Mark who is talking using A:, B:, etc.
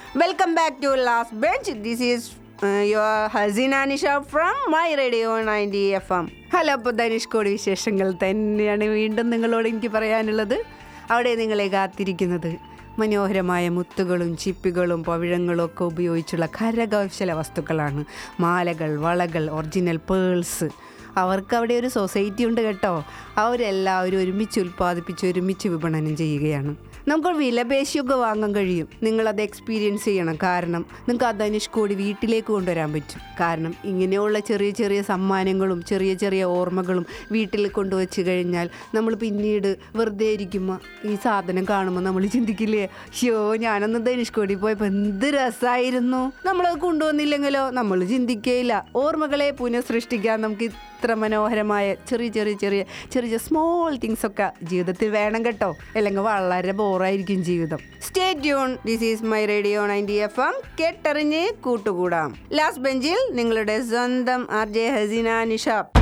A: welcome back to last bench this is your Haseena Nisha from my radio ninety F M hello അപ്പോൾ ധനുഷ്കോടി വിശേഷങ്ങൾ തന്നെയാണ് വീണ്ടും നിങ്ങളോട് എനിക്ക് പറയാനുള്ളത് അവിടെ നിങ്ങളെ കാത്തിരിക്കുന്നത് മനോഹരമായ മുത്തുകളും ചിപ്പികളും പവിഴങ്ങളും ഒക്കെ ഉപയോഗിച്ചുള്ള കരകൗശല വസ്തുക്കളാണ് മാലകൾ വളകൾ ഒറിജിനൽ പേൾസ് അവർക്ക് അവിടെ ഒരു സൊസൈറ്റി ഉണ്ട് കേട്ടോ അവരെല്ലാവരും ഒരുമിച്ച് ഉൽപ്പാദിപ്പിച്ച് ഒരുമിച്ച് വിപണനം ചെയ്യുകയാണ് നമുക്ക് വിലപേശിയൊക്കെ വാങ്ങാൻ കഴിയും നിങ്ങളത് എക്സ്പീരിയൻസ് ചെയ്യണം കാരണം നിങ്ങൾക്ക് ആ ധനുഷ്കോടി വീട്ടിലേക്ക് കൊണ്ടുവരാൻ പറ്റും കാരണം ഇങ്ങനെയുള്ള ചെറിയ ചെറിയ സമ്മാനങ്ങളും ചെറിയ ചെറിയ ഓർമ്മകളും വീട്ടിൽ കൊണ്ടുവച്ച് കഴിഞ്ഞാൽ നമ്മൾ പിന്നീട് വെറുതെ ഇരിക്കുമ്പോൾ ഈ സാധനം കാണുമ്പോൾ നമ്മൾ ചിന്തിക്കില്ലേ ഷോ ഞാനൊന്ന് ധനുഷ്കോടി പോയപ്പോൾ എന്ത് രസമായിരുന്നു നമ്മളത് കൊണ്ടുവന്നില്ലെങ്കിലോ നമ്മൾ ചിന്തിക്കുകയില്ല ഓർമ്മകളെ പുനഃസൃഷ്ടിക്കാൻ നമുക്ക് ഇത്ര മനോഹരമായ ചെറിയ ചെറിയ ചെറിയ ചെറിയ സ്മോൾ തിങ്സ് ഒക്കെ ജീവിതത്തിൽ വേണം കേട്ടോ അല്ലെങ്കിൽ വളരെ ബോറായിരിക്കും ജീവിതം stay tune this is my radio ninety F M കേട്ടറിഞ്ഞ് കൂട്ടുകൂടാം ലാസ്റ്റ് ബെഞ്ചിൽ നിങ്ങളുടെ സ്വന്തം ആർ ജെ ഹസീന നിഷ